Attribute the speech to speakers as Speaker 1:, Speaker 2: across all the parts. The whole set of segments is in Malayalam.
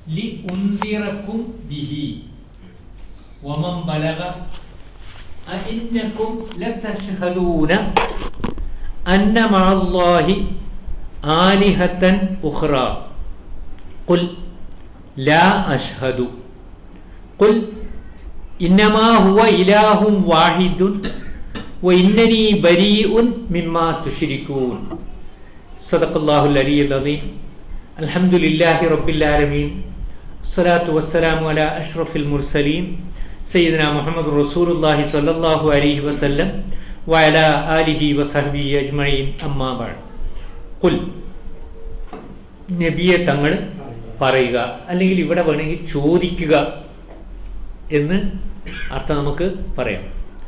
Speaker 1: لأنذركم به ومن بلغ أئنكم لتشهدون أن مع الله آلهة أخرى قل لا أشهد قل إنما هو إله واحد وإنني بريء مما تشركون صدق الله العلي العظيم الحمد لله رب العالمين الصلاة والسلام على أشرف المرسلين سيدنا محمد رسول الله صلى الله عليه وسلم وعلى آله وصحبه أجمعين أما بعد قل നബിയെ തങ്ങൾ പറയുക അല്ലെങ്കിൽ ഇവിടെ വേണമെങ്കിൽ ചോദിക്കുക എന്ന് അർത്ഥം നമുക്ക് പറയാം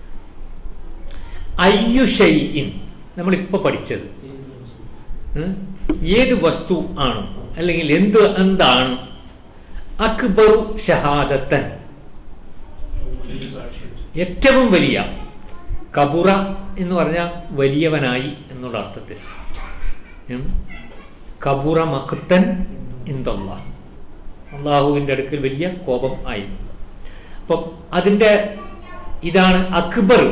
Speaker 1: അയ്യുഷൈഇൻ നമ്മളിപ്പോൾ പഠിച്ചത് ഉം? ഏത് വസ്തു ആണ് അല്ലെങ്കിൽ എന്ത് എന്താണ് അക്ബറു ഷഹാദത്തൻ ഏറ്റവും വലിയ കബുറ എന്ന് പറഞ്ഞാൽ വലിയവനായി എന്നുള്ള അർത്ഥത്തിൽ ഉം? കബുറ മഖത്തൻ ഇന്ദല്ല അള്ളാഹുവിൻ്റെ അടുക്കൽ വലിയ കോപം ആയി അപ്പം അതിൻ്റെ ഇതാണ് അക്ബർ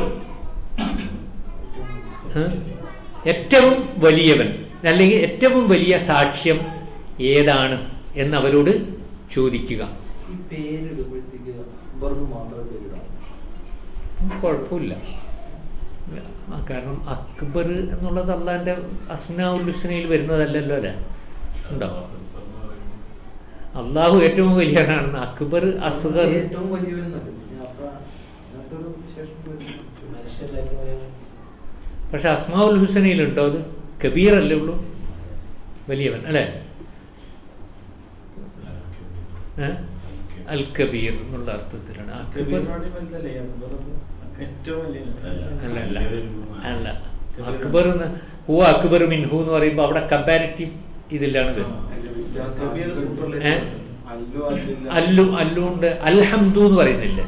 Speaker 1: ഉം? ഏറ്റവും വലിയവൻ അല്ലെങ്കിൽ ഏറ്റവും വലിയ സാക്ഷ്യം ഏതാണ് എന്ന് അവരോട് ചോദിക്കുക
Speaker 2: ഈ പേരിടുമ്പോഴത്തേക്ക് ഇവർക്ക് മാത്രമേ പേരിടാം
Speaker 1: കുഴപ്പമില്ല ആ, കാരണം അക്ബർ എന്നുള്ളത് അള്ളാന്റെ അസ്നാഉൽ ഹുസ്നയിൽ വരുന്നതല്ലല്ലോ അല്ലേ ഉണ്ടോ അള്ളാഹു ഏറ്റവും വലിയവനാണെന്ന് അക്ബർ അസ്ഗർ
Speaker 2: ഏറ്റവും വലിയവൻ അപ്പൊ അങ്ങനത്തെ ഒരു വിശേഷം മനുഷ്യല്ലായിരുന്നു
Speaker 1: പക്ഷെ അസ്മാഉൽ ഹുസനയിലുണ്ടോ അത് കബീർ അല്ലേ ഉള്ളൂ വലിയവൻ അല്ലേ ഏ? അൽ കബീർ എന്നുള്ള അർത്ഥത്തിലാണ് അക്ബർ
Speaker 3: ഏറ്റവും വലിയ
Speaker 1: അല്ല അല്ല അല്ല അക്ബർ എന്ന് ഹുവ അക്ബർ മിൻഹു എന്ന് പറയുമ്പോൾ അവിടെ കമ്പാരിറ്റീവ് ഇതിലാണ് വരുന്നത് ഏ? അല്ലു അല്ലുണ്ട് അൽഹംദു എന്ന് പറയുന്നില്ലേ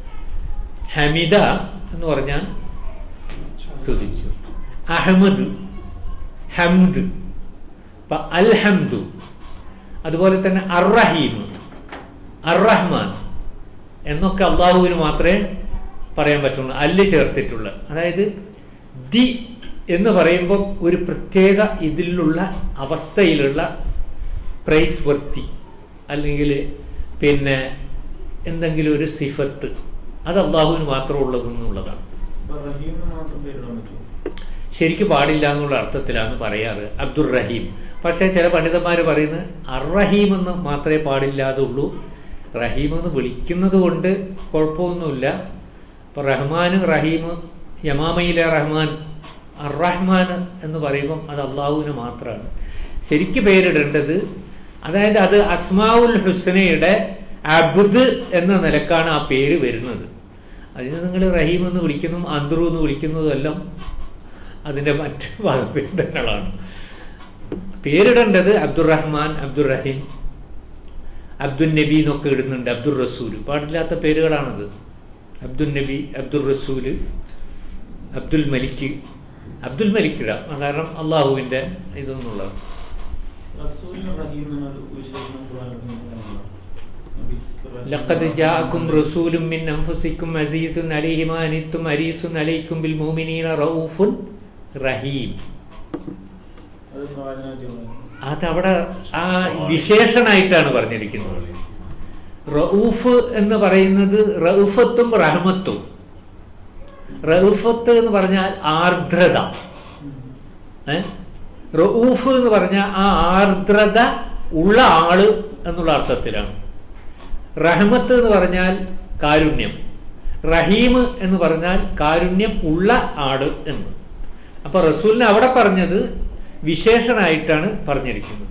Speaker 1: ഹമിദ എന്ന് പറഞ്ഞാൽ സ്തുതിച്ചു അഹമ്മദ് ഹംദ് അപ്പൊ അൽഹംദു അതുപോലെ തന്നെ അർറഹീം അർറഹ്മാൻ എന്നൊക്കെ അള്ളാഹുവിന് മാത്രമേ പറയാൻ പറ്റുള്ളൂ അല്ല് ചേർത്തിട്ടുള്ള അതായത് ദി എന്ന് പറയുമ്പോൾ ഒരു പ്രത്യേക ഇതിലുള്ള അവസ്ഥയിലുള്ള പ്രൈസ് വർത്തി അല്ലെങ്കിൽ പിന്നെ എന്തെങ്കിലും ഒരു സിഫത്ത് അത് അള്ളാഹുവിന് മാത്രം ഉള്ളതെന്നുള്ളതാണ്
Speaker 3: റഹീമിന് മാത്രം പേരിടാൻ പറ്റുമോ
Speaker 1: ശരിക്കും പാടില്ല എന്നുള്ള അർത്ഥത്തിലാണ് പറയാറ് അബ്ദുർ റഹീം പക്ഷേ ചില പണ്ഡിതന്മാർ പറയുന്നത് അർറഹീം എന്ന് മാത്രമേ പാടില്ലാതുള്ളൂ റഹീം എന്ന് വിളിക്കുന്നത് കൊണ്ട് കുഴപ്പമൊന്നുമില്ല ഇപ്പൊ റഹ്മാനും റഹീം യമാമയിലെ റഹ്മാൻ അർറഹ്മാൻ എന്ന് പറയുമ്പം അത് അള്ളാഹുവിന് മാത്രമാണ് ശരിക്ക് പേരിടേണ്ടത് അതായത് അത് അസ്മാവുൽ ഹുസ്നയുടെ അബ്ദ് എന്ന നിലക്കാണ് ആ പേര് വരുന്നത് അതിന് നിങ്ങൾ റഹീം എന്ന് വിളിക്കുന്നതും അന്ത്രു എന്ന് വിളിക്കുന്നതും എല്ലാം അതിൻ്റെ മറ്റ് ഭാഗങ്ങളാണ് പേരിടേണ്ടത് അബ്ദുറഹ്മാൻ അബ്ദുറഹീം അബ്ദുൽ നബി എന്നൊക്കെ ഇടുന്നുണ്ട് അബ്ദുൾ റസൂൽ പാടില്ലാത്ത പേരുകളാണത് അബ്ദുൽ നബി അബ്ദുൾ റസൂല് അബ്ദുൽ മലിക്ക് അബ്ദുൽ മലിക്ക് ഇടാം കാരണം അള്ളാഹുവിൻ്റെ ഇതൊന്നുള്ളത്
Speaker 3: റസൂലിന് റഹീം എന്നൊരു വിശേഷണം ഖുർആനിൽ ഉണ്ടോ? നബിക്ക് റഹീം
Speaker 1: لقد جاءكم رسول من أنفسكم عزيز عليه ما عنتم حريص عليكم بالمؤمنين رؤوف رحيم
Speaker 3: അത് ഖുർആനിനകത്ത്
Speaker 1: അതവിടെ ആ വിശേഷണായിട്ടാണ് പറഞ്ഞിരിക്കുന്നത് റഊഫ് എന്ന് പറയുന്നത് റഊഫത്തും റഹ്മത്തും റഊഫത്ത് എന്ന് പറഞ്ഞാൽ ആർദ്രത ഏ? റഊഫ് എന്ന് പറഞ്ഞാൽ ആ ആർദ്രത ഉള്ള ആള് എന്നുള്ള അർത്ഥത്തിലാണ് റഹ്മത്ത് എന്ന് പറഞ്ഞാൽ കാരുണ്യം റഹീം എന്ന് പറഞ്ഞാൽ കാരുണ്യം ഉള്ള ആട് എന്ന് അപ്പൊ റസൂലിനെ അവിടെ പറഞ്ഞത് വിശേഷണായിട്ടാണ് പറഞ്ഞിരിക്കുന്നത്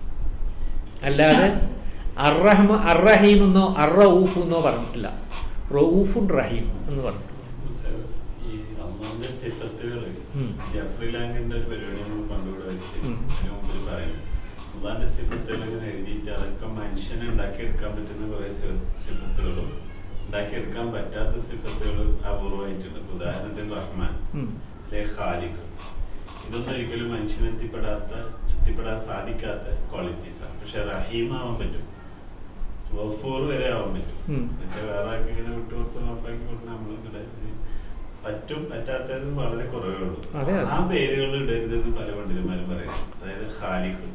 Speaker 1: അല്ലാതെ അർറഹ്മ അർറഹീം എന്നോ അർറഊഫ് എന്നോ പറഞ്ഞിട്ടില്ല റഊഫുൻ റഹീം എന്ന് പറഞ്ഞു
Speaker 4: ഈ അള്ളാന്റെ സിഫത്തുകള്
Speaker 1: ഉം.
Speaker 4: ജഫ്രി ലാങ്ങിന്റെ ഒരു പരിപാടി നമ്മൾ പണ്ടുകൂടെ വെച്ച്
Speaker 1: ഉം.
Speaker 4: അതിന് മുമ്പിൽ പറയുന്നു അള്ളാന്റെ സിഫത്തുകൾ ഇങ്ങനെ എഴുതിയിട്ട് അതൊക്കെ മനുഷ്യനെ ഉണ്ടാക്കിയെടുക്കാൻ പറ്റുന്ന കുറെ സിഫത്തുകളും ഉണ്ടാക്കിയെടുക്കാൻ പറ്റാത്ത സിഫത്തുകൾ അപൂർവമായിട്ടുണ്ട് ഇപ്പൊ ഉദാഹരണത്തിന് റഹ്മാൻ
Speaker 1: ഉം.
Speaker 4: അല്ലെ ഖാലിഖ് ഇതൊന്നും ഒരിക്കലും മനുഷ്യന് എത്തിപ്പെടാത്ത എത്തിപ്പെടാൻ സാധിക്കാത്ത ക്വാളിറ്റീസ് ആണ് പക്ഷെ റഹീം ആവാൻ പറ്റും ഗഫൂർ വരെ ആവാൻ പറ്റും
Speaker 1: ഉം.
Speaker 4: മറ്റേ വേറെ ആൾക്ക് ഇങ്ങനെ വിട്ടുകൊടുത്ത് നോക്കാക്കി കൊടുത്ത് നമ്മൾ ഇവിടെ പറ്റും പറ്റാത്തത് വളരെ കുറവേ ഉള്ളൂ
Speaker 1: അതെ, അതെ.
Speaker 4: ആ പേരുകൾ ഇടരുതെന്ന് പല പണ്ഡിതന്മാരും പറയുന്നു അതായത് ഖാലിഖ്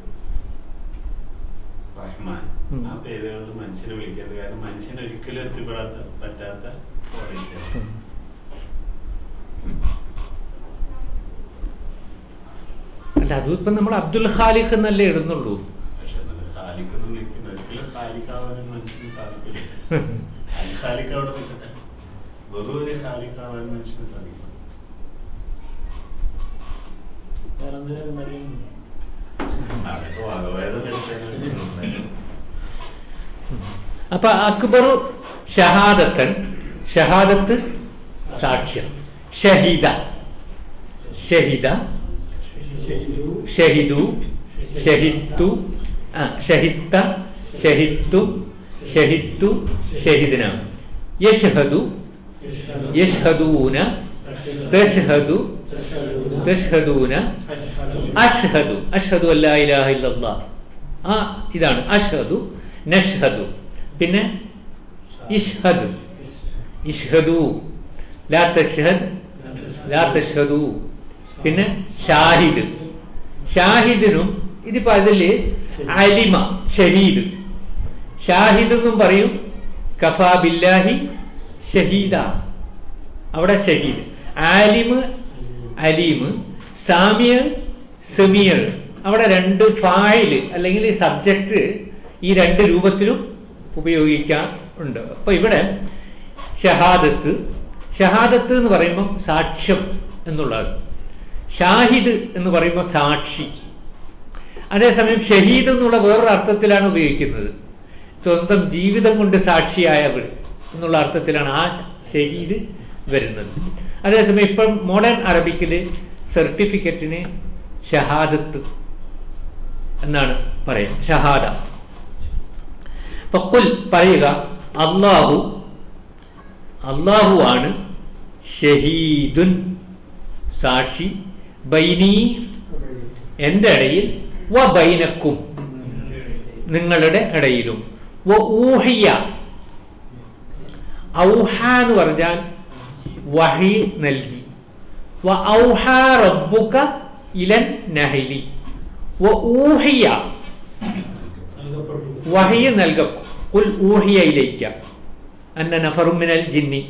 Speaker 4: റഹ്മാൻ
Speaker 1: ഉം.
Speaker 4: ആ പേരുകൾ മനുഷ്യനെ വിളിക്കരുത് കാരണം മനുഷ്യൻ ഒരിക്കലും എത്തിപ്പെടാത്ത പറ്റാത്ത quality ആണ്.
Speaker 1: ഉം. അല്ല അതും ഇപ്പം നമ്മൾ അബ്ദുൽ ഖാലിഖ് എന്നല്ലേ ഇടുന്നുള്ളൂ
Speaker 4: പക്ഷെ അത് ഖാലിഖ് എന്ന് വിളിക്കുന്ന ഒരിക്കലും ഖാലിഖ് ആവാനും മനുഷ്യന് സാധിക്കില്ല അൽ ഖാലിഖ് അവിടെ നിൽക്കട്ടെ വെറും ഒരു ഖാലിഖ് ആവാൻ മനുഷ്യന് സാധിക്കില്ല
Speaker 3: വേറെ എന്തെങ്കിലും അറിയുന്നു
Speaker 4: അതൊക്കെ വകഭേദം വരുത്താനും
Speaker 1: അപ്പൊ അക്ബറു ഷഹാദത്തൻ ഷഹാദത്ത് സാക്ഷ്യം ഷഹിദ ഷഹിദ ഷഹിദു ഷഹിത്തു ആ ഷഹിത്ത ഷഹിത്തു ഷഹിത്തു ഷഹിദിന യഷ്ഹദു യഷ്ഹദൂന തഷ്ഹദു തഷ്ഹദൂന അഷ്ഹദു അഷ്ഹദു അല്ലാ ഇലാഹ ഇല്ലല്ലാഹ് ആ ഇതാണ് അഷ്ഹദു നഷ്ഹദു പിന്നെ ഇഷ്ഹദ് ഇഷ്ഹദു ലാ തഷ്ഹദ് ലാ തഷ്ഹദു പിന്നെ ഷാഹിദ് ഷാഹിദിനും ഇതിപ്പോ അതില് അലിമ ഷഹീദ് ഷാഹിദ് എന്നും പറയും കഫാ ബില്ലാഹി ഷഹീദ അവിടെ ഷഹീദ് ആലിമ് അലീമ് സാമിയർ സെമിയർ അവിടെ രണ്ട് ഫായില് അല്ലെങ്കിൽ സബ്ജക്റ്റ് ഈ രണ്ട് രൂപത്തിലും ഉപയോഗിക്കാൻ ഉണ്ട് അപ്പൊ ഇവിടെ ഷഹാദത്ത് ഷഹാദത്ത് എന്ന് പറയുമ്പോൾ സാക്ഷ്യം എന്നുള്ളത് ഷാഹിദ് എന്ന് പറയുമ്പോൾ സാക്ഷി അതേസമയം ഷഹീദ് എന്നുള്ള വേറൊരു അർത്ഥത്തിലാണ് ഉപയോഗിക്കുന്നത് സ്വന്തം ജീവിതം കൊണ്ട് സാക്ഷിയായവർ എന്നുള്ള അർത്ഥത്തിലാണ് ആ ഷഹീദ് വരുന്നത് അതേസമയം ഇപ്പം മോഡേൺ അറബിക്കിൽ സർട്ടിഫിക്കറ്റിന് ഷഹാദത്ത് എന്നാണ് പറയാം ഷഹാദ പൊക്കുൽ പറയുക അള്ളാഹു അള്ളാഹു ആണ് ഷഹീദുൻ സാക്ഷി ബൈനി എൻ്റെ ഇടയിൽ വ ബൈനക്കും നിങ്ങളുടെ ഇടയിലും വ ഊഹിയ ഔഹ എന്ന് പറഞ്ഞാൽ വഹി നൽകി വ ഔഹ റബ്ബുക ഇലൻ നഹലി വ ഊഹിയ വഹിയ നൽകും കുൽ ഊഹിയ ഇലയ്ക്ക അന്ന നഫറും മിനൽ ജിന്നി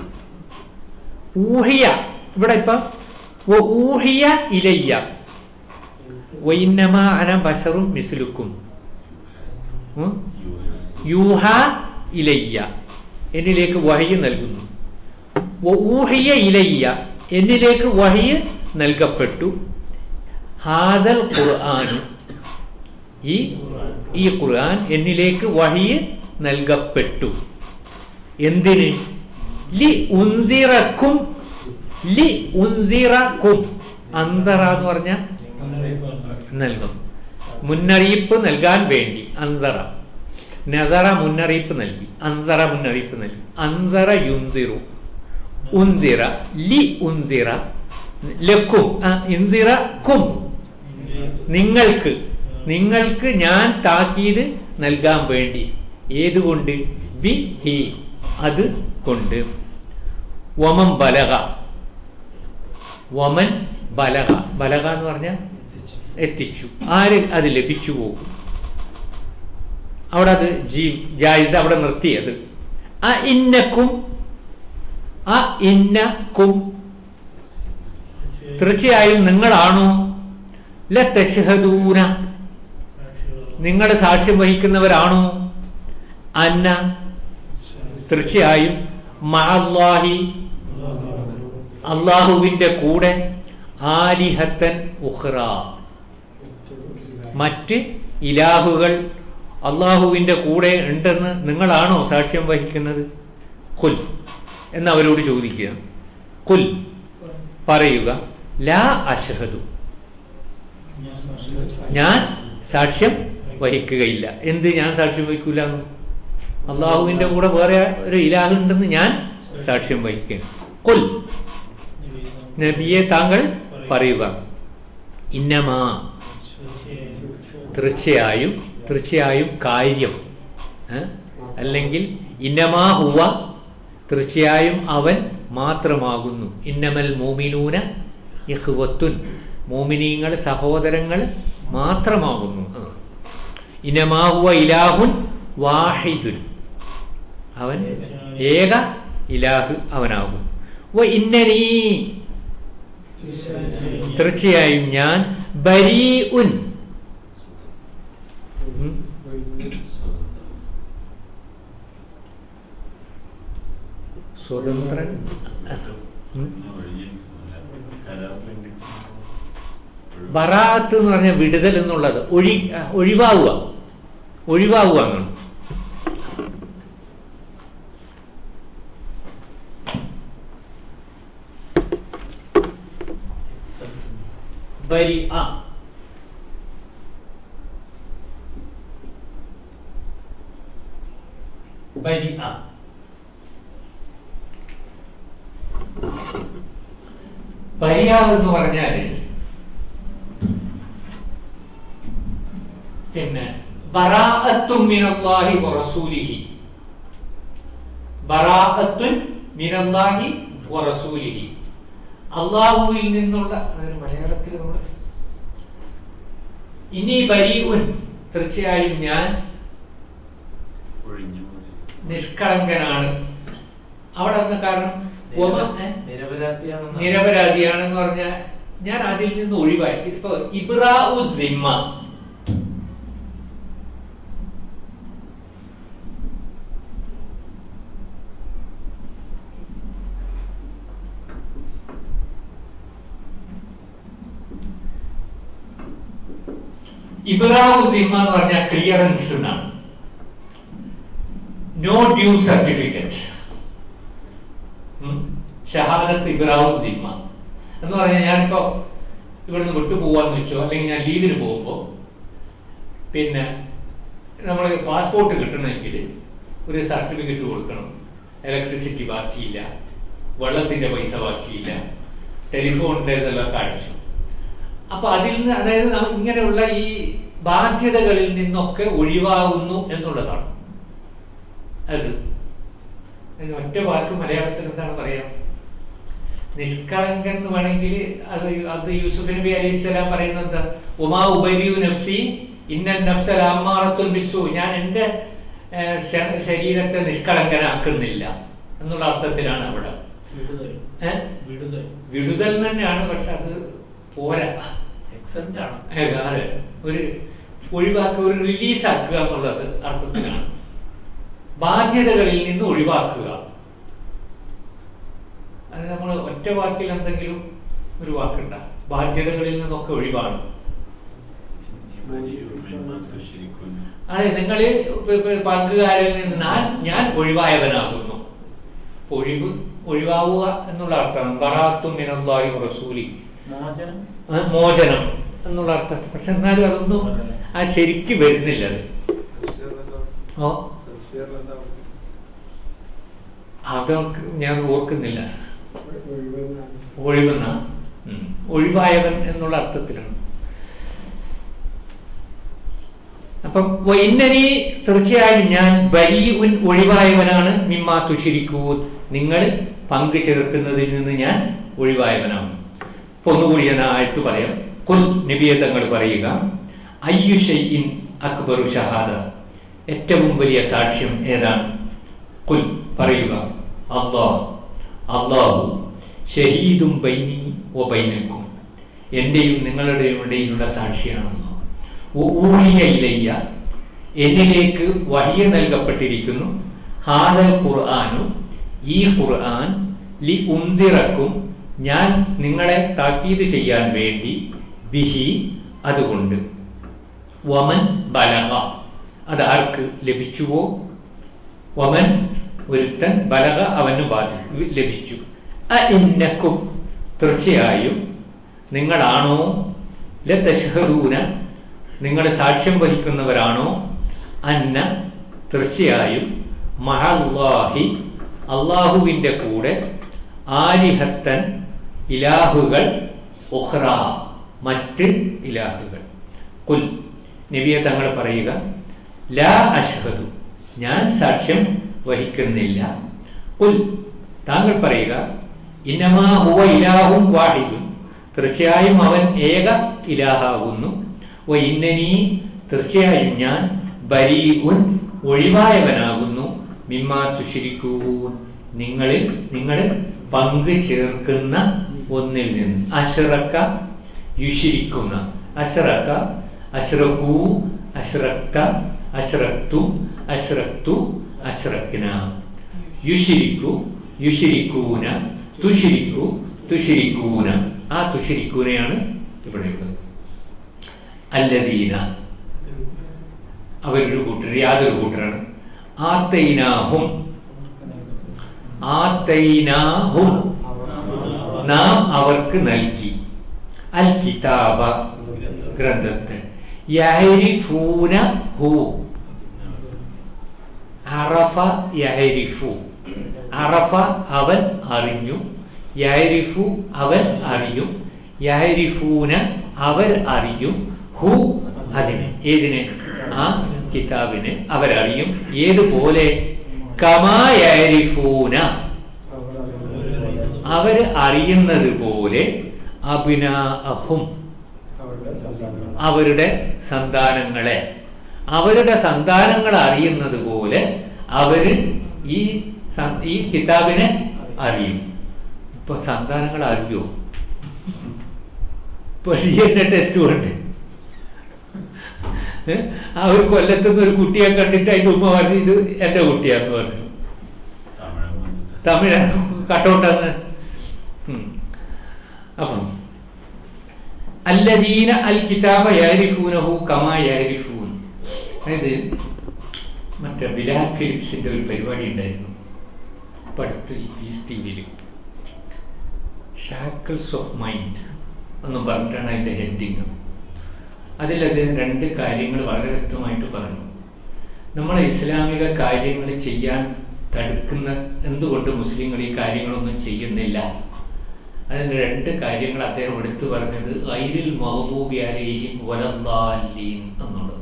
Speaker 1: ഊഹിയ ഇവിടെ ഇപ്പൊ വ ഊഹിയ ഇലയ്യ വൈന്നമ അന ബഷറും മിസ്ലുക്കും ഉം? യൂഹ ഇലയ്യ എന്നിലേക്ക് വഹിയ നൽകുന്നു വ ഊഹിയ ഇലയ്യ എന്നിലേക്ക് വഹിയ നൽകപ്പെട്ടു ഹാദൽ ഖുർആാനു ഈ ഈ ഖുർആൻ എന്നിലേക്ക് വഹിയ നൽകപ്പെട്ടു എന്തിന് ലി ഉന്തിറക്കും ലി ഉന്തിറക്കും അന്തറ എന്ന് പറഞ്ഞ നൽകും മുന്നറിയിപ്പ് നൽകാൻ വേണ്ടി അന്തറ നസറ മുന്നറിയിപ്പ് നൽകി അന്തറ മുന്നറിയിപ്പ് നൽകി അന്തറ യുന്തിറു ഉന്തിറ ലി ഉന്തിറ ലക്കും ആ, ഇന്തിറ കും നിങ്ങൾക്ക് നിങ്ങൾക്ക് ഞാൻ താക്കീത് നൽകാൻ വേണ്ടി ഏതുകൊണ്ട് ബി ഹി അത് കൊണ്ട് വമൻ ബലക വമൻ ബലക ബലക എന്ന് പറഞ്ഞാൽ എത്തിച്ചു ആര് അത് ലഭിച്ചു പോകും അവിടെ അത് ജീ ജായിസ് അവിടെ നിർത്തിയത് ആ ഇന്നക്കും ആ ഇന്നക്കും തീർച്ചയായും നിങ്ങളാണോ ല തഷ്ഹദൂന നിങ്ങൾ സാക്ഷ്യം വഹിക്കുന്നവരാണോ അന്ന തീർച്ചയായും മഅല്ലാഹി അള്ളാഹുവിന്റെ കൂടെ ആലിഹത്തൻ ഉഹ്റ മറ്റ് ഇലാഹുകൾ അള്ളാഹുവിന്റെ കൂടെ ഉണ്ടെന്ന് നിങ്ങളാണോ സാക്ഷ്യം വഹിക്കുന്നത് കുൽ എന്ന് അവരോട് ചോദിക്കുക കുൽ പറയുക ലാ അഷഹദു ഞാൻ സാക്ഷ്യം വഹിക്കുകയില്ല എന്ത് ഞാൻ സാക്ഷ്യം വഹിക്കൂല അള്ളാഹുവിന്റെ കൂടെ വേറെ ഒരു ഇലാഹ് ഉണ്ടെന്ന് ഞാൻ സാക്ഷ്യം വഹിക്കുക കുൽ നബിയെ താങ്കൾ പറയുക ഇന്നമാ തീർച്ചയായും തീർച്ചയായും കാര്യം ഏ? അല്ലെങ്കിൽ ഇന്നമാ ഹുവ തീർച്ചയായും അവൻ മാത്രമാകുന്നു ഇന്നമൽ മോമിനൂന ഇഹ്വത്തുൻ മോമിനീങ്ങൾ സഹോദരങ്ങൾ മാത്രമാകുന്നു ആ. ഇന്നമാ ഹുവ ഇലാഹുൻ വാഹിദുൻ അവൻ ഏക ഇലാഹ് അവനാകും വ ഇന്നനീ തീർച്ചയായും ഞാൻ ബരീ ഉൻ സ്വതന്ത്രൻ ഉം. ബറാത്ത് എന്ന് പറഞ്ഞ വിടുതൽ എന്നുള്ളത് ഒഴി ആ, ഒഴിവാവുക ഒഴിവാവുക എന്നാണ് ബരി ആ ബരി ആ ബരിയാവ് എന്ന് പറഞ്ഞാല് പിന്നെ ബറാഅത്തും മിനല്ലാഹി വറസൂലിഹി ബറാഅത്തുൻ മിനല്ലാഹി വറസൂലിഹി അള്ളാഹുവിൽ നിന്നുള്ള അതൊരു മലയാളത്തിൽ നമ്മൾ ഇനി ബരീഉൻ തീർച്ചയായും ഞാൻ
Speaker 4: ഒഴിഞ്ഞു പോയി.
Speaker 1: നിഷ്കളങ്കനാണ് അവിടെ നിന്ന് കാരണം ഒമ- ഏ?
Speaker 2: നിരപരാധിയാണെന്ന്
Speaker 1: നിരപരാധിയാണെന്ന് പറഞ്ഞാൽ ഞാൻ അതിൽ നിന്ന് ഒഴിവായി ഇതിപ്പോ ഇബ്രാഉ സിമ്മ ഇബ്രാഉ സിമ്മ എന്ന് പറഞ്ഞാൽ ക്ലിയറൻസ് എന്നാണ് നോ ഡ്യൂ സർട്ടിഫിക്കറ്റ് ഷഹാദത്ത് ഇബ്രാഹിം സിമ്മ എന്ന് പറഞ്ഞാൽ ഞാനിപ്പോ ഇവിടുന്ന് വിട്ടുപോവാന്ന് വെച്ചോ അല്ലെങ്കിൽ ഞാൻ ലീവിന് പോകുമ്പോൾ പിന്നെ നമ്മൾ പാസ്പോർട്ട് കിട്ടണമെങ്കിൽ ഒരു സർട്ടിഫിക്കറ്റ് കൊടുക്കണം ഇലക്ട്രിസിറ്റി ബാക്കിയില്ല വെള്ളത്തിന്റെ പൈസ ബാക്കിയില്ല ടെലിഫോണിന്റെ ഇതെല്ലാം അടിച്ചു അപ്പൊ അതിൽ നിന്ന് അതായത് നാം ഇങ്ങനെയുള്ള ഈ ബാധ്യതകളിൽ നിന്നൊക്കെ ഒഴിവാകുന്നു എന്നുള്ളതാണ് അത് അതിന് ഒറ്റ വാക്ക് മലയാളത്തിൽ എന്താണ് പറയാം നിഷ്കളങ്കൻ എന്ന് വേണമെങ്കിൽ അത് അത് യൂസുഫ് നബി അലൈഹി സ്വലാം പറയുന്നത് എന്താ ഉമാ ഉപരിയു നഫ്സി ഇന്നൽ നഫ്സൽ അമ്മാറത്തുൽ ബിസു ഞാൻ എൻ്റെ ഏഹ്, ശ- ശരീരത്തെ നിഷ്കളങ്കനാക്കുന്നില്ല എന്നുള്ള അർത്ഥത്തിലാണ് അവിടെ
Speaker 3: വിടുതൽ
Speaker 1: ഏഹ്?
Speaker 3: വിടുതൽ
Speaker 1: വിടുതൽ തന്നെയാണ് പക്ഷെ അത് പോരാ
Speaker 3: എക്സെപ്റ്റ് ആണ്
Speaker 1: അതെ, അതെ ഒരു ഒഴിവാക്കുക ഒരു റിലീസ് ആക്കുക എന്നുള്ളത് അർത്ഥത്തിലാണ് ബാധ്യതകളിൽ നിന്ന് ഒഴിവാക്കുക അത് നമ്മൾ ഒറ്റ വാക്കിൽ എന്തെങ്കിലും ഒരു വാക്കുണ്ട ബാധ്യതകളിൽ നിന്നൊക്കെ ഒഴിവാണ്
Speaker 4: ഇനി മിമ്മ തുശ്രിക്കുൻ.
Speaker 1: അതെ നിങ്ങൾ പങ്കുകാരിൽ നിന്ന് ഞാൻ ഞാൻ ഒഴിവായവനാകുന്നു അപ്പൊ ഒഴിവ് ഒഴിവാവുക എന്നുള്ള അർത്ഥമാണ് ബറാത്തും മിനല്ലാഹി റസൂലി
Speaker 3: മോചനം
Speaker 1: ആ, മോചനം എന്നുള്ള അർത്ഥത്തിൽ പക്ഷെ എന്നാലും അതൊന്നും ആ ശരിക്ക് വരുന്നില്ല അത് ഓ അതൊക്കെ ഞാൻ ഓർക്കുന്നില്ല ഒഴിവെന്ന ഉം. ഒഴിവായവൻ എന്നുള്ള അർത്ഥത്തിലാണ് അപ്പം ഇന്നനി തീർച്ചയായും ഞാൻ ബലിയുൻ ഒഴിവായവനാണ് മിമ്മാ തുഷിരിക്കൂ നിങ്ങൾ പങ്കു ചേർക്കുന്നതിൽ നിന്ന് ഞാൻ ഒഴിവായവനാണ് അപ്പൊ ഒന്നുകൂടി ഞാൻ ആ ആയത്ത് പറയാം കുൽ നബിയെ തങ്ങൾ പറയുക അയ്യു ഷൈഇൻ അക്ബറു ഷഹാദ ഏറ്റവും വലിയ സാക്ഷ്യം ഏതാണ് കുൽ പറയുക അള്ളാഹ് അള്ളാഹു ഷഹീദും ബൈനി ഓ ബൈനക്കും എന്റെയും നിങ്ങളുടെയും ഇടയിലുള്ള സാക്ഷിയാണെന്നോ ഊഹിയ ഇലയ്യ എന്നിലേക്ക് വഹിയ നൽകപ്പെട്ടിരിക്കുന്നു ഹാദൽ ഖുർആാനു ഈ ഖുർആൻ ലി ഉന്തിറക്കും ഞാൻ നിങ്ങളെ താക്കീത് ചെയ്യാൻ വേണ്ടി ബിഹി അതുകൊണ്ട് വമൻ ബലഹ അത് ആർക്ക് ലഭിച്ചുവോ വമൻ ഒരുത്തൻ ബലഹ അവന് ബാധി ലഭിച്ചു അ ഇന്നക്കും തീർച്ചയായും നിങ്ങളാണോ ലതഷ്ഹദൂന നിങ്ങൾ സാക്ഷ്യം വഹിക്കുന്നവരാണോ അന്ന തീർച്ചയായും മഹല്ലാഹി അള്ളാഹുവിൻ്റെ കൂടെ ആലിഹത്തൻ ഇലാഹുകൾ ഉഹ്റ മറ്റ് ഇലാഹുകൾ കുൽ നബിയെ തങ്ങൾ പറയുക ലാ അഷ്ഹദു ഞാൻ സാക്ഷ്യം വഹിക്കുന്നില്ല ഉൽ താങ്കൾ പറയുക ഇന്നമാ ഹുവ ഇലാഹും വാഹിദും തീർച്ചയായും അവൻ ഏക ഇലാഹാകുന്നു വ ഇന്നനീ തീർച്ചയായും ഞാൻ ബരീഉൻ ഒഴിവായവനാകുന്നു മിമ്മാ തുഷിരിക്കൂൻ നിങ്ങളിൽ നിങ്ങൾ പങ്കു ചേർക്കുന്ന ഒന്നിൽ നിന്ന് അശ്രക്ക യുഷിരിക്കുന്ന അശ്രക്ക അശ്രക്കൂ അശ്രക്ത അശ്രക്തു അശ്രക്തു അശ്രക്ന യുഷിരിക്കു യുഷിരിക്കൂന തുഷിരിക്കു തുഷിരിക്കൂന ആ തുഷിരിക്കൂനയാണ് ഇവിടെ ഉള്ളത് അല്ലദീന അവരൊരു കൂട്ടർ യാതൊരു കൂട്ടരാണ് ആത്തൈനാഹും ആത്തൈനാഹും നാം അവർക്ക് നൽകി അൽ കിതാബ ഗ്രന്ഥത്തെ യഹരിഫൂന ഹു അറഫ യഹരിഫു അറഫ അവൻ അറിഞ്ഞു യഹരിഫു അവൻ അറിയും യഹരിഫൂന അവർ അറിയും ഹു അതിനെ ഏതിനെ ആ കിതാബിനെ അവരറിയും ഏതുപോലെ കമായരിഫൂന അവർ അറിയുന്നത് പോലെ അഭിനാഹും അവരുടെ സന്താനങ്ങളെ അവരുടെ സന്താനങ്ങൾ അറിയുന്നത് പോലെ അവര് ഈ സ- ഈ കിതാബിനെ അറിയും ഇപ്പൊ സന്താനങ്ങൾ അറിയോ ഇപ്പൊ ഡിഎൻഎ ടെസ്റ്റ് കൊണ്ട് ഏ? ആ ഒരു കൊല്ലത്തുനിന്ന് ഒരു കുട്ടിയെ കണ്ടിട്ട് അതിന്റെ ഉമ്മ പറഞ്ഞു ഇത് എന്റെ കുട്ടിയാന്ന് പറഞ്ഞു
Speaker 4: തമിഴ് വന്നിട്ട്
Speaker 1: തമിഴ് കട്ടൗട്ടാന്ന് ഉം. അപ്പം അല്ലദീന അൽ കിതാബ യാരിഫൂനഹു കമാ യാരിഫൂൻ അതായത് മറ്റേ ബിലാൽ ഫിലിപ്സിന്റെ ഒരു പരിപാടി ഉണ്ടായിരുന്നു ഇപ്പൊ അടുത്ത് ഈസ് ടി വിയിൽ ഷാക്കിൾസ് ഓഫ് മൈൻഡ് എന്നും പറഞ്ഞിട്ടാണ് അതിന്റെ ഹെഡിങ് അതിലത് രണ്ട് കാര്യങ്ങൾ വളരെ വ്യക്തമായിട്ട് പറഞ്ഞു നമ്മൾ ഇസ്ലാമിക കാര്യങ്ങൾ ചെയ്യാൻ തടുക്കുന്ന എന്തുകൊണ്ട് മുസ്ലിങ്ങൾ ഈ കാര്യങ്ങളൊന്നും ചെയ്യുന്നില്ല അതിന് രണ്ട് കാര്യങ്ങൾ അദ്ദേഹം എടുത്തു പറഞ്ഞത് ഐരിൽ മഹബൂബി അലൈഹിം വലല്ലാലീൻ എന്നുള്ളത്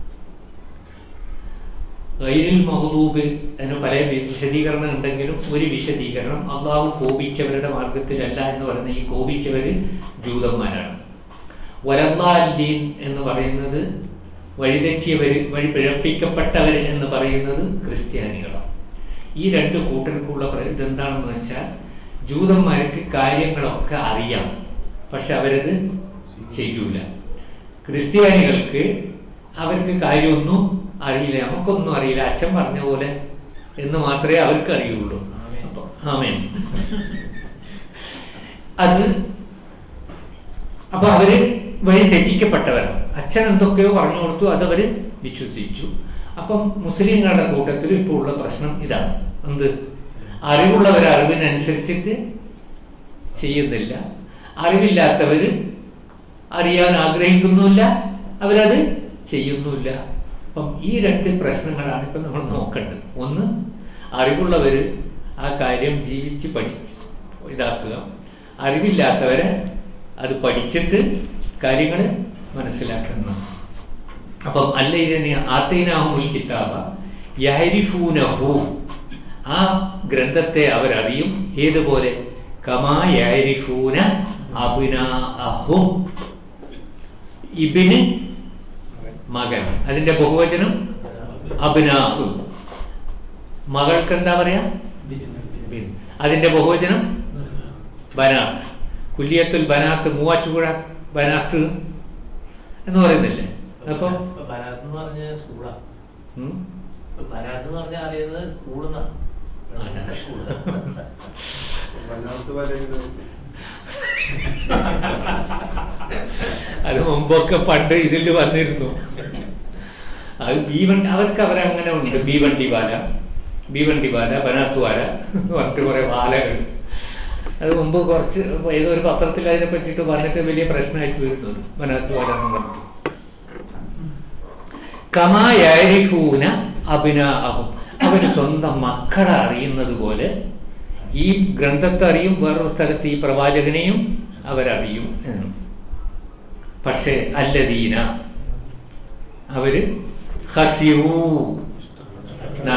Speaker 1: ഗൈരിൽ മഹദൂബ് അതിന് പല വിശദീകരണം ഉണ്ടെങ്കിലും ഒരു വിശദീകരണം അള്ളാഹു കോപിച്ചവരുടെ മാർഗത്തിലല്ല എന്ന് പറയുന്ന ഈ കോപിച്ചവര് ജൂതന്മാരാണ് വലല്ലാലീൻ എന്ന് പറയുന്നത് വഴിതെറ്റിയവര് വഴി പിഴപ്പിക്കപ്പെട്ടവർ എന്ന് പറയുന്നത് ക്രിസ്ത്യാനികളാണ് ഈ രണ്ട് കൂട്ടർക്കുള്ള പ്ര- ഇതെന്താണെന്ന് വെച്ചാൽ ജൂതന്മാർക്ക് കാര്യങ്ങളൊക്കെ അറിയാം പക്ഷെ അവരത് ചെയ്യൂല ക്രിസ്ത്യാനികൾക്ക് അവർക്ക് കാര്യമൊന്നും അറിയില്ല നമുക്കൊന്നും അറിയില്ല അച്ഛൻ പറഞ്ഞ പോലെ എന്ന് മാത്രമേ അവർക്ക് അറിയുള്ളൂ അപ്പൊ ആമേൻ അത് അപ്പൊ അവര് വഴി തെറ്റിക്കപ്പെട്ടവരാണ് അച്ഛൻ എന്തൊക്കെയോ പറഞ്ഞു കൊടുത്തു അതവര് വിശ്വസിച്ചു അപ്പം മുസ്ലിങ്ങളുടെ കൂട്ടത്തിൽ ഇപ്പോൾ ഉള്ള പ്രശ്നം ഇതാണ് എന്ത് അറിവുള്ളവർ അറിവിനനുസരിച്ചിട്ട് ചെയ്യുന്നില്ല അറിവില്ലാത്തവര് അറിയാൻ ആഗ്രഹിക്കുന്നുമില്ല അവരത് ചെയ്യുന്നുമില്ല അപ്പം ഈ രണ്ട് പ്രശ്നങ്ങളാണ് ഇപ്പം നമ്മൾ നോക്കേണ്ടത് ഒന്ന് അറിവുള്ളവര് ആ കാര്യം ജീവിച്ച് പഠിച്ച് ഇതാക്കുക അറിവില്ലാത്തവരെ അത് പഠിച്ചിട്ട് കാര്യങ്ങൾ മനസ്സിലാക്കുന്ന അപ്പം അല്ല ഇതിനെ ആത്തൈനാഹുൽ കിതാബ യഹരിഫൂനഹു ആ ഗ്രന്ഥത്തെ അവരറിയും ഏതുപോലെ കമാ യഹരിഫൂന അബിനാഅഹും ഇബിന് മകൻ അതിന്റെ ബഹുവചനം അബിനാഹു മകൾക്ക് എന്താ പറയാ ബിൻ. അതിന്റെ ബഹുവചനം ബനാത്ത് കുല്യത്തുൽ ബനാത്ത് മൂവാറ്റുപുഴ ബനാത്ത് എന്ന് പറയുന്നില്ലേ അപ്പം
Speaker 3: ഇപ്പൊ ബനാത്ത് എന്ന് പറഞ്ഞ സ്കൂളാ
Speaker 1: ഉം,
Speaker 3: ഇപ്പൊ ബനാത്ത് എന്ന് പറഞ്ഞാൽ അറിയുന്നത് സ്കൂളിൽ നിന്നാണ്
Speaker 1: അതാണ്.
Speaker 2: വല്ലാത്ത വലയുന്നത്
Speaker 1: അത് മുമ്പൊക്കെ പണ്ട് ഇതിൽ വന്നിരുന്നു അത് ഭീവണ്ടി അവർക്ക് അവരങ്ങനെ ഉണ്ട് ഭീവണ്ടി വാല ഭീവണ്ടി വാല ബനാത്ത് വാല പറഞ്ഞിട്ട് കുറെ വാലകൾ അത് മുമ്പ് കുറച്ച് ഏതോ ഒരു പത്രത്തിൽ അതിനെ പറ്റിയിട്ട് പറഞ്ഞിട്ട് വലിയ പ്രശ്നമായിട്ട് വരുന്നത് ബനാത്ത് വാല എന്ന് പറഞ്ഞിട്ട് കമായാരിഫൂന അഭിനാഹും അവര് സ്വന്തം മക്കളെ അറിയുന്നത് പോലെ ഈ ഗ്രന്ഥത്തെ അറിയും വേറൊരു സ്ഥലത്ത് ഈ പ്രവാചകനെയും അവരറിയും എന്ന് പക്ഷേ അല്ലദീന അവര് ഹസിറൂ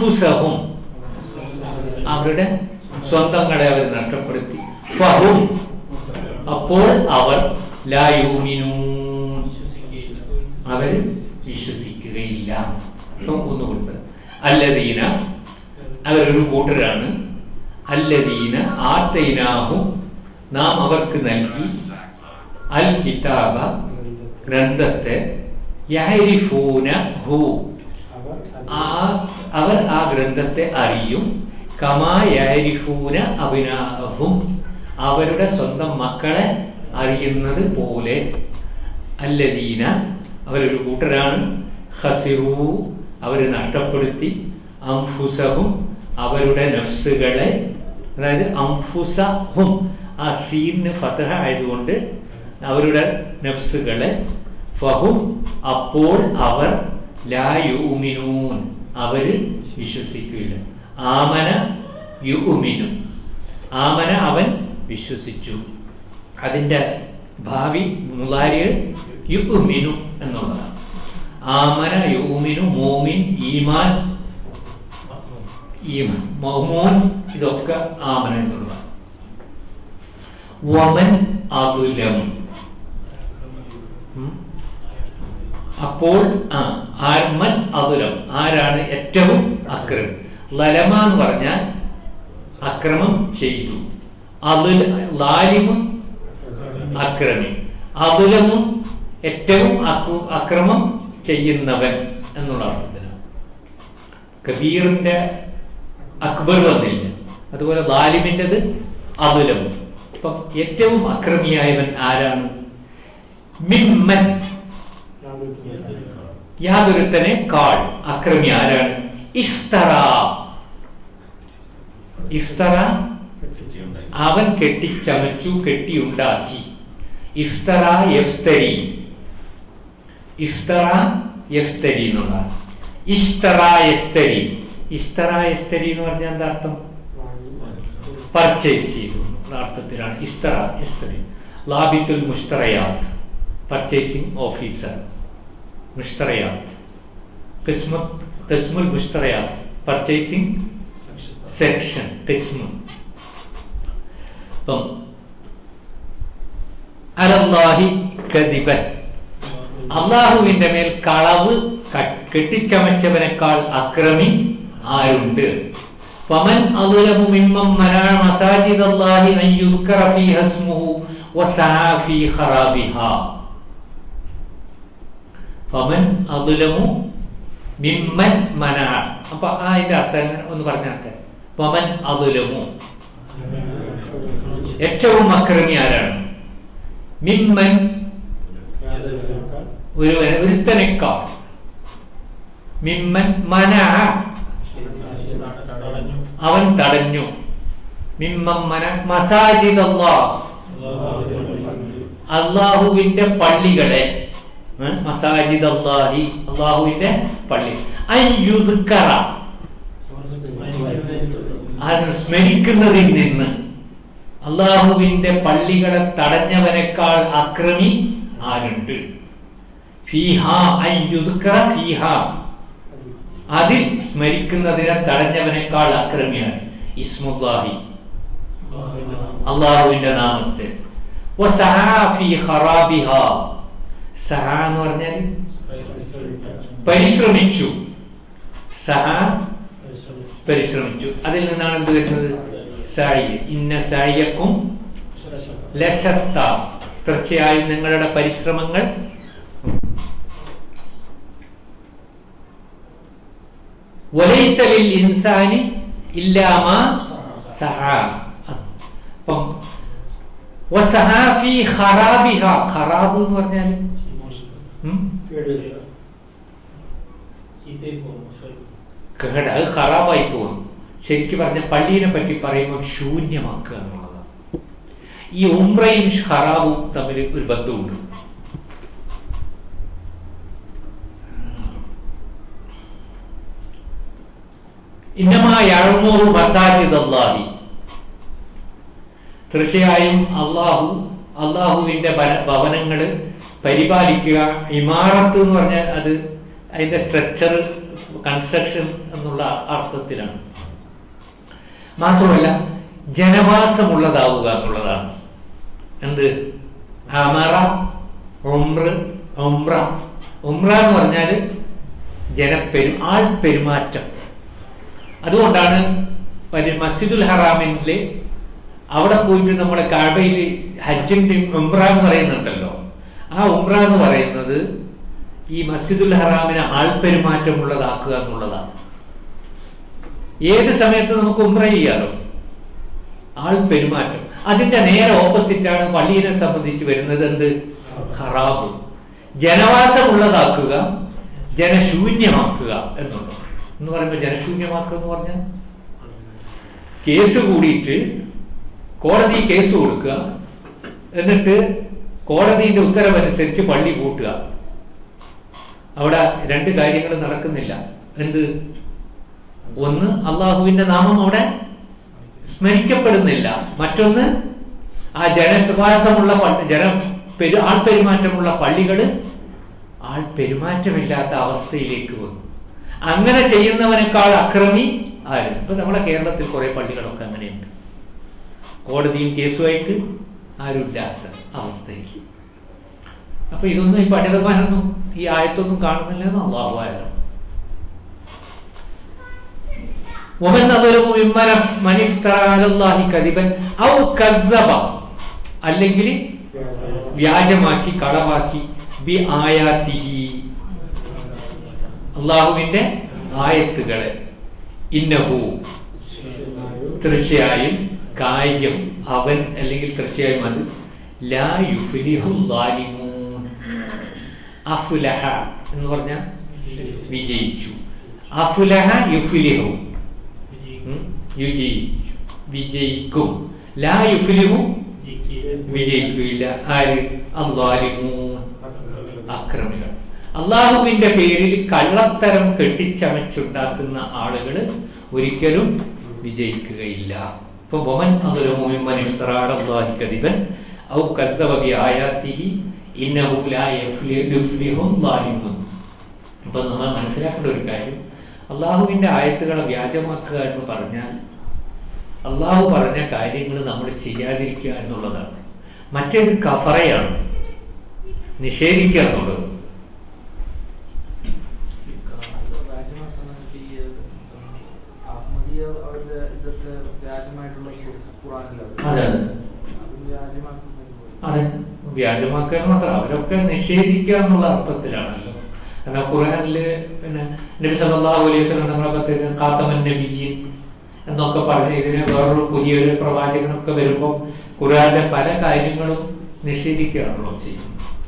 Speaker 1: അംഫുസഹും അവരുടെ സ്വന്തങ്ങളെ അവർ നഷ്ടപ്പെടുത്തി ഫഹും അപ്പോൾ അവർ ലായൂമിനൂൻ അവർ വിശ്വസിക്കുകയില്ല ഇപ്പം ഒന്നുകൊണ്ട് അല്ലദീന അവരൊരു കൂട്ടരാണ് അല്ലദീന ആത്തൈനാഹും നാം അവർക്ക് നൽകി അൽ കിതാബ ഗ്രന്ഥത്തെ യഹരിഫൂന ഹു ആ അവർ ആ ഗ്രന്ഥത്തെ അറിയും കമാ യഹരിഫൂന അഭിനാഹും അവരുടെ സ്വന്തം മക്കളെ അറിയുന്നത് പോലെ അല്ലദീന അവരൊരു കൂട്ടരാണ് ഹസിറു അവർ നഷ്ടപ്പെടുത്തി അംഫുസഹും അവരുടെ നഫ്സുകളെ അതായത് അംഫുസഹും ആ സീന് ഫതഹ ആയതുകൊണ്ട് അവരുടെ നഫ്സുകളെ ഫഹും അപ്പോൾ അവർ ലായുമിനൂൻ അവര് വിശ്വസിക്കില്ല ആമന യുമിനു ആമന അവൻ വിശ്വസിച്ചു അതിന്റെ ഭാവി മുലാരികൾ യുമിനു എന്നുള്ളതാണ് ആമന യുമിനു മോമിൻ ഈമാൻ ഈമാൻ മൗമൂൻ ഇതൊക്കെ ആമന എന്നുള്ളതാണ് വമൻ അതുലം ഉം. അപ്പോൾ ആ ആർമൻ അതുലം ആരാണ് ഏറ്റവും അക്രമം ലലമ എന്ന് പറഞ്ഞാൽ അക്രമം ചെയ്തു അതുൽ ലാലിമും അക്രമി അതുലമും ഏറ്റവും അക്കു- അക്രമം ചെയ്യുന്നവൻ എന്നുള്ള അർത്ഥത്തിലാണ് കബീറിന്റെ അക്ബർ വന്നില്ല അതുപോലെ ലാലിമിൻ്റെത് അതുലമും അപ്പം ഏറ്റവും അക്രമിയായവൻ ആരാണ് മിമ്മൻ യാതൊരുത്തനെ കാൾ അക്രമി ആരാണ് ഇഫ്തറ ഇഫ്തറ അവൻ കെട്ടിച്ചമച്ചു കെട്ടിയുണ്ടാക്കി ഇഫ്തറ എഫ്തരി ഇഫ്തറ എഫ്തരി എന്നുള്ള ഇസ്തറ എസ്തരി ഇസ്തറ എസ്തരി എന്ന് പറഞ്ഞാൽ എന്താ അർത്ഥം പർച്ചേസ് ചെയ്തു എന്ന അർത്ഥത്തിലാണ് ഇസ്തറ എസ്തരി ലാബിത്തുൽ മുഷ്തറയാത്ത് പർച്ചേസിംഗ് ഓഫീസർ മുഷ്തറയാത്ത് കിസ്മ കിസ്മുൽ മുഷ്തറയാത്ത് പർച്ചേസിംഗ് സെക്ഷൻ കിസ്മു അപ്പം അലല്ലാഹി കദിബൻ അള്ളാഹുവിന്റെ മേൽ കളവ് ക- കെട്ടിച്ചമച്ചവനേക്കാൾ അക്രമി ആരുണ്ട് فمن أظلم ممن منع مساجد الله أن يذكر فيها اسمه وسعى في خرابها فمن أظلم ممن منع അപ്പൊ ആ അതിന്റെ അർത്ഥം എങ്ങനെ? ഒന്ന് പറഞ്ഞാട്ടെ പമൻ അതുലമു ഏറ്റവും അക്രമി ആരാണ് മിമ്മൻ ഒരു ഒരുത്തനേക്കാൾ മിമ്മൻ മന അവൻ തടഞ്ഞു മിമ്മൻ മന മസാജിദ് അല്ലാഹ് അള്ളാഹുവിന്റെ പള്ളികളെ ഏ? മസാജിദ് അല്ലാഹി അള്ളാഹുവിന്റെ പള്ളി അൻ യുദ്ക്കറ അത് സ്മരിക്കുന്നതിൽ നിന്ന് അള്ളാഹുവിന്റെ പള്ളികളെ തടഞ്ഞവനേക്കാൾ അക്രമി ആരുണ്ട് ഫീഹ അൻ യുദ്ക്കറ ഫീഹ അതിൽ സ്മരിക്കുന്നതിനെ തടഞ്ഞവനേക്കാൾ അക്രമിയാണ് ഇസ്മുല്ലാഹി അള്ളാഹുവിന്റെ നാമത്തെ വസഹാ ഫീ ഖറാബിഹ. സഹാ എന്ന് പറഞ്ഞാൽ പരിശ്രമിച്ചു സഹ പരിശ്രമിച്ചു അതിൽ നിന്നാണ് എന്ത് വരുന്നത് സായി ഇന്ന സായിയക്കും ലശത്ത തീർച്ചയായും നിങ്ങളുടെ പരിശ്രമങ്ങൾ വലൈസലിൽ ഇൻസാനി ഇല്ലാമ സഹ അപ്പം വസഹാ ഫീ ഖറാബിഹ ഖറാബ് എന്ന് പറഞ്ഞാൽ ഉം? കേട് അത് ഖറാബായി തോന്നും ശരിക്കും പറഞ്ഞ പള്ളീനെ പറ്റി പറയുമ്പോൾ ശൂന്യമാക്കുക എന്നുള്ളതാണ് ഈ ഉംറയും ഖറാബും തമ്മിൽ ഒരു ബന്ധമുണ്ട് ഇന്നമായഴമോ മസാജിദ് അള്ളാഹി തീർച്ചയായും അള്ളാഹു അള്ളാഹുവിന്റെ ഭവനങ്ങള് പരിപാലിക്കുക ഇമാറത്ത് എന്ന് പറഞ്ഞാൽ അത് അതിൻ്റെ സ്ട്രക്ചർ കൺസ്ട്രക്ഷൻ എന്നുള്ള അർത്ഥത്തിലാണ് മാത്രമല്ല ജനവാസമുള്ളതാവുക എന്നുള്ളതാണ് എന്ത് അമറ ഒമ്ര ഒമ്ര ഉമ്ര എന്ന് പറഞ്ഞാൽ ജനപ്പെരു ആൾ പെരുമാറ്റം അതുകൊണ്ടാണ് പരി- മസ്ജിദുൽ ഹറാമിൻ്റെ അവിടെ പോയിട്ട് നമ്മുടെ കാബയിൽ ഹജ്ജിന്റെ ഉംറ എന്ന് പറയുന്നുണ്ടല്ലോ ആ ഉംറ എന്ന് പറയുന്നത് ഈ മസ്ജിദുൽ ഹറാമിനെ ആൾപെരുമാറ്റമുള്ളതാക്കുക എന്നുള്ളതാണ് ഏത് സമയത്ത് നമുക്ക് ഉംറ ചെയ്യാലോ ആൾ പെരുമാറ്റം അതിന്റെ നേരെ ഓപ്പോസിറ്റ് ആണ് പള്ളിയെ സംബന്ധിച്ച് വരുന്നത് എന്ത് ഹറാബ് ജനവാസമുള്ളതാക്കുക ജനശൂന്യമാക്കുക എന്നുള്ളത് എന്ന് പറയുമ്പോൾ ജനശൂന്യമാക്കുക എന്ന് പറഞ്ഞാൽ കേസ് കൂടിയിട്ട് കോടതി കേസ് കൊടുക്കുക എന്നിട്ട് കോടതിയുടെ ഉത്തരവനുസരിച്ച് പള്ളി പൂട്ടുക അവിടെ രണ്ട് കാര്യങ്ങൾ നടക്കുന്നില്ല എന്ത് ഒന്ന് അള്ളാഹുവിന്റെ നാമം അവിടെ സ്മരിക്കപ്പെടുന്നില്ല മറ്റൊന്ന് ആ ജനസുവാസമുള്ള പ- ജന പെരു ആൾപെരുമാറ്റമുള്ള പള്ളികള് ആൾപെരുമാറ്റമില്ലാത്ത അവസ്ഥയിലേക്ക് വന്നു അങ്ങനെ ചെയ്യുന്നവനേക്കാൾ അക്രമി ആര് ഇപ്പൊ നമ്മളെ കേരളത്തിൽ കുറെ പള്ളികളൊക്കെ അങ്ങനെയുണ്ട് കോടതിയും കേസുമായിട്ട് ആരുമില്ലാത്ത അവസ്ഥയിൽ അപ്പൊ ഇതൊന്നും ഈ പണ്ഡിതന്മാരൊന്നും ഈ ആയത്തൊന്നും കാണുന്നില്ലെന്ന് അള്ളാഹു ആയാലും ومن أظلم ممن من افترى على الله كذبا أو كذب അല്ലെങ്കിൽ വ്യാജമാക്കി കളവാക്കി ബി ആയാത്തിഹി അള്ളാഹുവിന്റെ ആയത്തുകളെ ഇന്നഹു തീർച്ചയായും കാര്യം അവൻ അല്ലെങ്കിൽ തീർച്ചയായും അത് ലാ യുഫ്ലിഹു ളാലിമൂൻ അഫുലഹ എന്ന് പറഞ്ഞാൽ വിജയിച്ചു അഫുലഹ യുഫ്ലിഹു ഉം, യുജയിച്ചു വിജയിക്കും ലാ യുഫ്ലിഹു വിജയിക്കുകയില്ല ആര് അള്ളാലിമൂൻ അക്രമികൾ അള്ളാഹുവിന്റെ പേരിൽ കള്ളത്തരം കെട്ടിച്ചമച്ചുണ്ടാക്കുന്ന ആളുകൾ ഒരിക്കലും വിജയിക്കുകയില്ല ഇപ്പൊ ബൊമൻ അതിലും ഔ കദ്ദബ ബിആയാതിഹി ഇന്നഹു ലാ യുഫ്ലിഹു ളാലിമൂൻ അപ്പൊ നമ്മൾ മനസ്സിലാക്കേണ്ട ഒരു കാര്യം അള്ളാഹുവിന്റെ ആയത്തുകളെ വ്യാജമാക്കുക എന്ന് പറഞ്ഞാൽ അള്ളാഹു പറഞ്ഞ കാര്യങ്ങൾ നമ്മൾ ചെയ്യാതിരിക്കുക എന്നുള്ളതാണ് മറ്റേത് കഫറയാണ് നിഷേധിക്കുക എന്നുള്ളത്
Speaker 2: അഹമ്മദിയ അവരുടെ ഇതൊക്കെ വ്യാജമായിട്ടുള്ള ഖുറാനിലാണ്
Speaker 1: അതെ അതെ
Speaker 2: അത് വ്യാജമാക്കുന്നത് പോലെ.
Speaker 1: അതെ വ്യാജമാക്കുക മാത്രം അവരൊക്കെ നിഷേധിക്കുക എന്നുള്ള അർത്ഥത്തിലാണല്ലോ കാരണം ഖുർആനില് പിന്നെ നബി സല്ലല്ലാഹു അലൈഹി വസല്ലം നമ്മളെ പറ്റി ഖാത്തമൻ നബിയീൻ എന്നൊക്കെ പറഞ്ഞ് ഇതിന് വേറൊരു പുതിയൊരു പ്രവാചകനൊക്കെ വരുമ്പോൾ ഖുർആന്റെ പല കാര്യങ്ങളും നിഷേധിക്കുകയാണല്ലോ ചെയ്യുന്നത്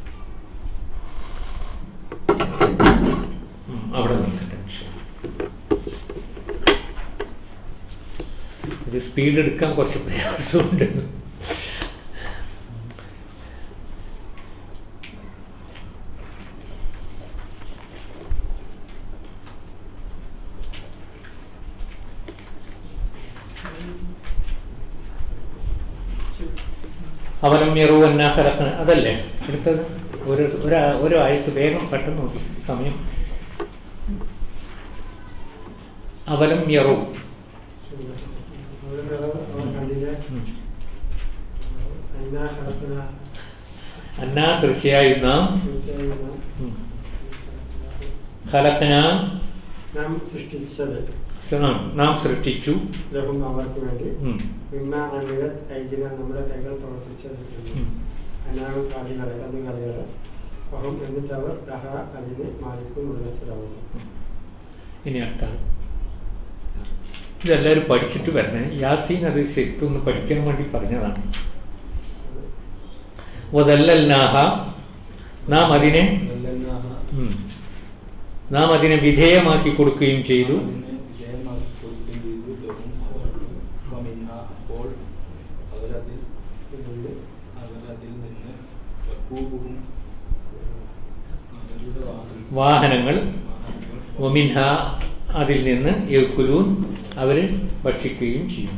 Speaker 1: ഉം, അവിടെ നിൽക്കട്ടെ ഇൻഷാ അല്ലാ. ഇത് സ്പീഡ് എടുക്കാൻ കുറച്ച് പ്രയാസമുണ്ട് അവനും യറുവന്ന ഖലഖന അതല്ലേ എടുത്തത് ഒരു ഒരു ഒരു ആയത്ത് വേഗം പെട്ടെന്ന് നോക്കി സമയം അവലം യറു ഉം. അന്നാ തീർച്ചയായും നാം ഉം. ഖലഖന
Speaker 5: നാം സൃഷ്ടിച്ചത്
Speaker 1: നാം നാം സൃഷ്ടിച്ചു
Speaker 5: ലഹും അവർക്ക് വേണ്ടി
Speaker 1: ഉം.
Speaker 5: മിമ്മ അമികത് ഐതിന നമ്മുടെ കൈകൾ പ്രവർത്തിച്ചെടുക്കുന്നു
Speaker 1: ഉം.
Speaker 5: അനാമ കാലികളെ കന്നുകാലികളെ അഹം എന്നിട്ട് അവർ ലഹ അതിന് മാലിക്കും ഉള്ളസരാവുന്നു
Speaker 1: ഇനി അടുത്താണ് ഇതെല്ലാവരും പഠിച്ചിട്ട് വരണേ യാസീൻ അത് ശരിക്കും ഒന്ന് പഠിക്കാൻ വേണ്ടി പറഞ്ഞതാണ് ഒതല്ലൽനാഹ നാം അതിനെ ഉം. നാം അതിനെ വിധേയമാക്കി കൊടുക്കുകയും ചെയ്തു
Speaker 2: അപ്പോൾ അവരതിൽ
Speaker 5: ഇതുകൊണ്ട്
Speaker 2: അവരതിൽ നിന്ന് യക്കൂബുഹും അവരുടെ വാഹനം-
Speaker 1: വാഹനങ്ങൾ
Speaker 2: വാഹനങ്ങൾ
Speaker 1: ഒമിൻഹ അതിൽ നിന്ന് യക്കുലൂൻ അവർ ഭക്ഷിക്കുകയും ചെയ്യും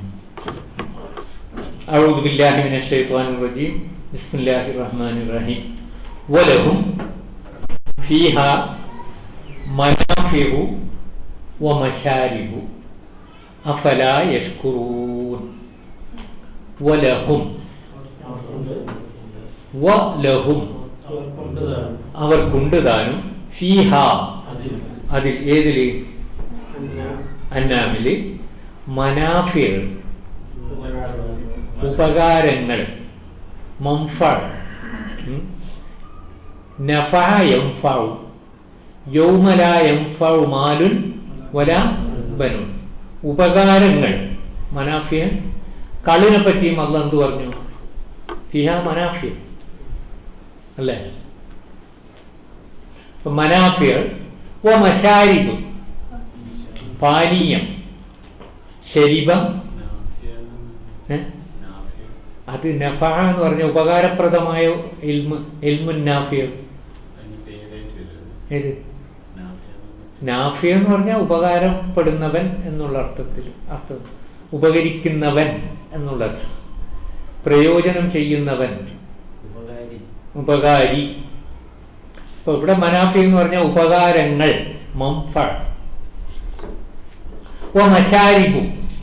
Speaker 1: أعوذ بالله من الشيطان الرجيم بسم الله الرحمن الرحيم ولهم فيها മനാഫിഉ വ മശാരിബു അഫലാ യഷ്കുറൂൻ വലഹും വലഹും
Speaker 5: അവർക്കുണ്ട് താനും
Speaker 1: അവർക്കുണ്ട് താനും ഫീഹ
Speaker 5: അതിൽ
Speaker 1: അതിൽ ഏതില്
Speaker 5: അന്ന
Speaker 1: അന്നാമില് മനാഫിർ
Speaker 5: ഉപകാരമാണ്
Speaker 1: ഉപകാരങ്ങൾ മംഫ നഫഹ യംഫഉ യൗമല യംഫഉ മാലുൻ വല ബനുൻ ഉപകാരങ്ങൾ മനാഫിയ കളിനെ പറ്റിയും അല്ല എന്ത് പറഞ്ഞു ഫിഹ മനാഫിയ അല്ലേ അപ്പൊ മനാഫിയ വ മശാരിബ് പാനീയം ശരിബം ഏ? അത് നഫ എന്ന് പറഞ്ഞ ഉപകാരപ്രദമായ ഇൽമ് ഇൽമുൻ നാഫിയ ഏത് നാഫിയ എന്ന് പറഞ്ഞാൽ ഉപകാരപ്പെടുന്നവൻ എന്നുള്ള അർത്ഥത്തിൽ അർത്ഥം ഉപകരിക്കുന്നവൻ എന്നുള്ള അർത്ഥം പ്രയോജനം ചെയ്യുന്നവൻ
Speaker 3: ഉപകാരി
Speaker 1: ഉപകാരി ഇപ്പൊ ഇവിടെ മനാഫി എന്ന് പറഞ്ഞാൽ ഉപകാരങ്ങൾ മംഫ ഓ മശാരിബു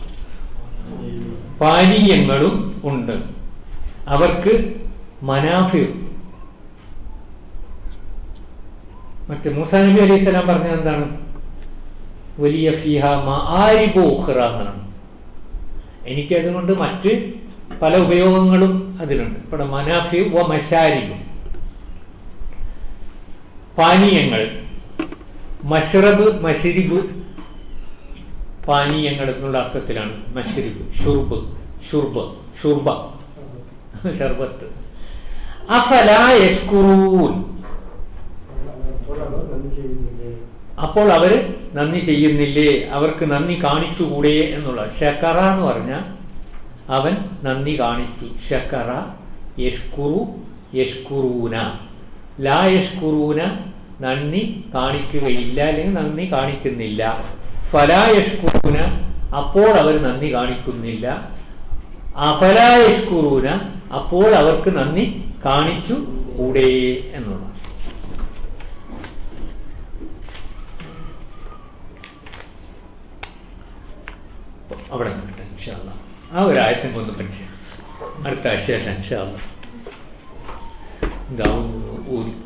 Speaker 1: പാനീയങ്ങളും ഉണ്ട് അവർക്ക് മനാഫി മറ്റേ മൂസാ നബി അലൈഹി സ്വലാം പറഞ്ഞത് എന്താണ് വലിയ ഫിഹ മാരിബു ഉഖ്റ എന്നാണ് എനിക്ക് അതുകൊണ്ട് മറ്റ് പല ഉപയോഗങ്ങളും അതിലുണ്ട് ഇവിടെ മനാഫി വ മഷാരിബ് പാനീയങ്ങൾ മഷ്റബ് മഷിരിബ് പാനീയങ്ങൾ എന്നുള്ള അർത്ഥത്തിലാണ് മഷിരിബ് ഷുർബ് ഷുർബ് ഷുർബ ഷർബത്ത് അഫലാ യഷ്കുറൂൻ
Speaker 5: അപ്പോൾ അവർ നന്ദി ചെയ്യുന്നില്ലേ
Speaker 1: അപ്പോൾ അവർ നന്ദി ചെയ്യുന്നില്ലേ അവർക്ക് നന്ദി കാണിച്ചുകൂടെ എന്നുള്ള ഷക്കറ എന്ന് പറഞ്ഞാൽ അവൻ നന്ദി കാണിച്ചു ഷക്കറ യഷ്കുറു യഷ്കുറൂന ലാ യഷ്കുറൂന നന്ദി കാണിക്കുകയില്ല അല്ലെങ്കിൽ നന്ദി കാണിക്കുന്നില്ല ഫലാ യഷ്കുറൂന അപ്പോൾ അവർ നന്ദി കാണിക്കുന്നില്ല അഫലാ യഷ്കുറൂന അപ്പോൾ അവർക്ക് നന്ദി കാണിച്ചു കൂടെ എന്നുള്ളത് അവിടെ നിൽക്കട്ടെ ഇൻഷാല്ല ആ ഒരു ആയത്തും കൊണ്ട് പഠിച്ച് അടുത്ത ആഴ്ച ഇൻഷാല്ല ഇതാവും ഊതി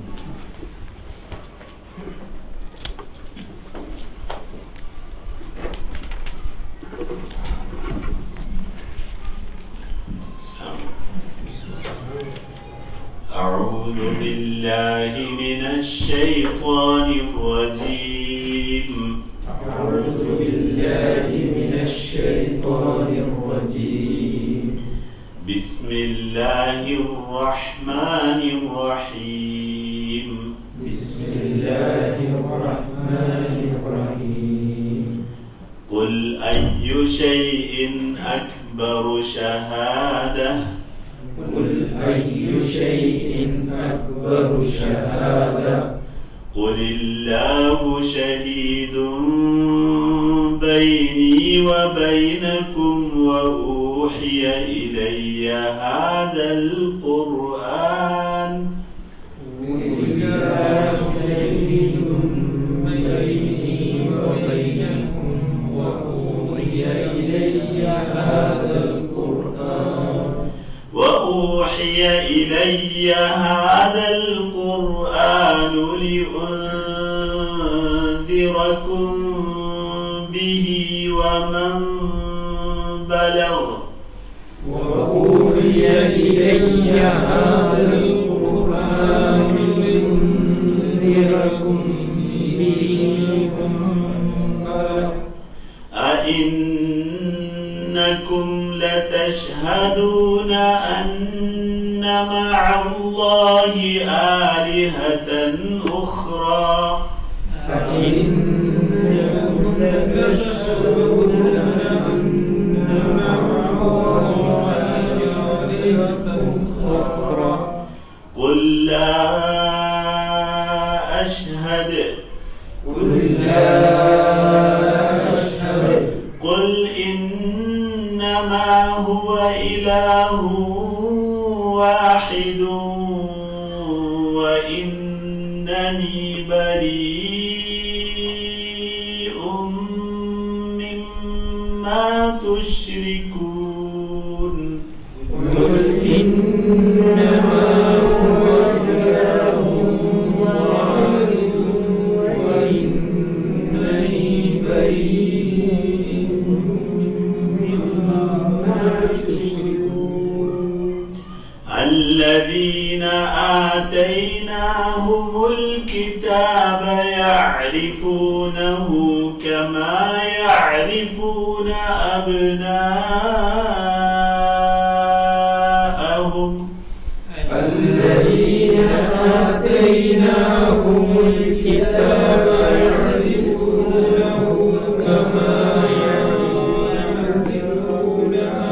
Speaker 4: أعوذ بالله من الشيطان الرجيم
Speaker 2: أعوذ بالله من الشيطان الرجيم
Speaker 4: بسم الله الرحمن الرحيم
Speaker 2: بسم الله الرحمن الرحيم
Speaker 4: قل أي شيء أكبر شهادة
Speaker 2: قل أي شيء أكبر شهادة
Speaker 4: قل الله شهيد بيني وبينكم وأوحي إلي هذا القرآن
Speaker 2: قل الله شهيد بيني وبينكم وأوحي إلي هذا القرآن
Speaker 4: وأوحي إلي هذا القرآن لأنذركم به ومن بلغ
Speaker 2: وأوحي إلي هذا القرآن لأنذركم به ومن بلغ
Speaker 4: أئنكم لتشهدون أن مع الله آلهة أخرى
Speaker 2: أئنكم لتشهدون أن مع الله آلهة أخرى
Speaker 4: قل لا أشهد
Speaker 2: قل لا أشهد
Speaker 4: قل إنما هو إله واحد وإن ما تشركون
Speaker 2: قل إنما هو إله واحد وإنني بريء مما تشركون
Speaker 4: الذين آتيناهم الكتاب يعرفونه كما يعرفون أبناءهم
Speaker 2: الذين آتيناهم الكتاب يعرفونه كما يعرفون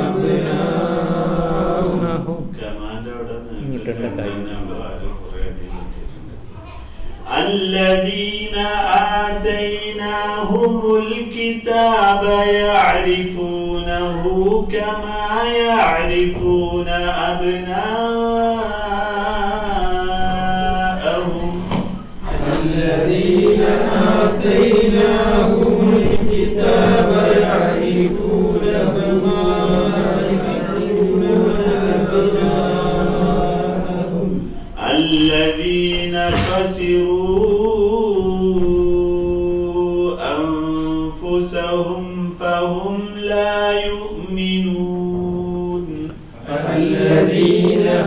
Speaker 2: أبناءهم
Speaker 4: കമാൻഡ് അവിടെ
Speaker 1: ഇങ്ങോട്ടുണ്ട് കാര്യം.
Speaker 4: الذين آتيناهم الكتاب يعرفونه كما يعرفون أبناءهم
Speaker 2: الذين آتيناهم الكتاب يعرفونه كما يعرفون أبناءهم
Speaker 4: الذين خسروا أنفسهم فهم لا يؤمنون
Speaker 2: الذين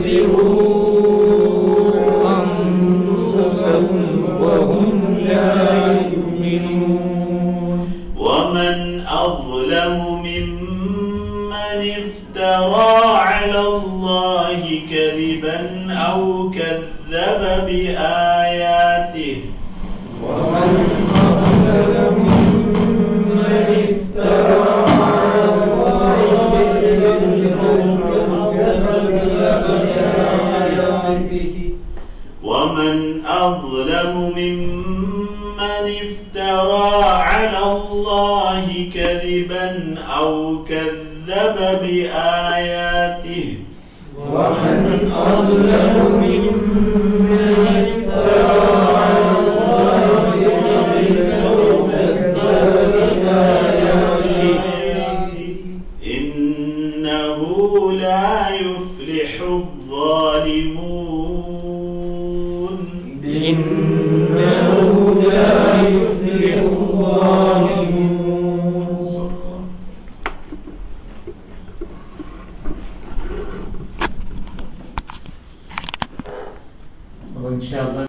Speaker 2: خسروا أنفسهم وهم لا يؤمنون
Speaker 4: ومن أظلم ممن افترى على الله كذبا أو كذب بآياته
Speaker 2: ومن أظلم ممن افترى على الله كذبا أو كذب بآياته
Speaker 4: ومن أظلم ممن افترى على الله كذبا أو كذب بآياته
Speaker 2: ومن أظلم